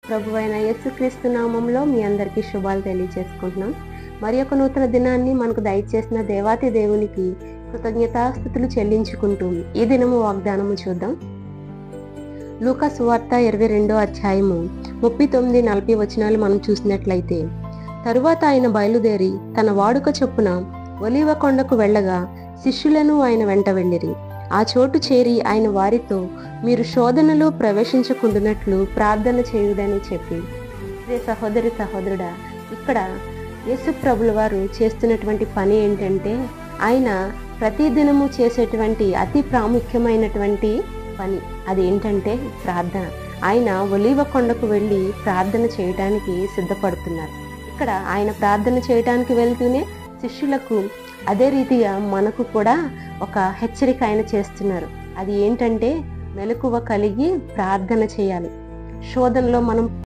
ప్రభు అయిన యేసుక్రీస్తు నామంలో మీ అందరికీ శుభాలు తెలియజేసుకుంటున్నాం మరి ఒక నూతన దినాన్ని మనకు దయచేసిన దేవాతి దేవునికి కృతజ్ఞతాస్థుతులు చెల్లించుకుంటూ ఈ దినము వాగ్దానము చూద్దాం లూకా సువార్త ఇరవై రెండో అధ్యాయము ముప్పై తొమ్మిది నలభై వచనాలు మనం చూసినట్లయితే తరువాత ఆయన బయలుదేరి తన వాడుక చొప్పున ఒలివ కొండకు వెళ్ళగా శిష్యులను ఆయన వెంట వెళ్ళిరి ఆ చోటు చేరి ఆయన వారితో మీరు శోధనలో ప్రవేశించకుండానట్లు ప్రార్థన చేయుడని చెప్పి ప్రియ సహోదరి సహోదరుడా ఇక్కడ యేసు ప్రభుల వారు చేస్తున్నటువంటి పని ఏంటంటే ఆయన ప్రతిదినము చేసేటువంటి అతి ప్రాముఖ్యమైనటువంటి పని అది ఏంటంటే ప్రార్థన ఆయన ఒలీవ కొండకు వెళ్ళి ప్రార్థన చేయడానికి సిద్ధపడుతున్నారు ఇక్కడ ఆయన ప్రార్థన చేయడానికి వెళ్తూనే శిష్యులకు అదే రీతిగా మనకు కూడా ఒక హెచ్చరిక ఆయన చేస్తున్నారు అది ఏంటంటే మెలకువ కలిగి ప్రార్థన చేయాలి శోధనలో మనం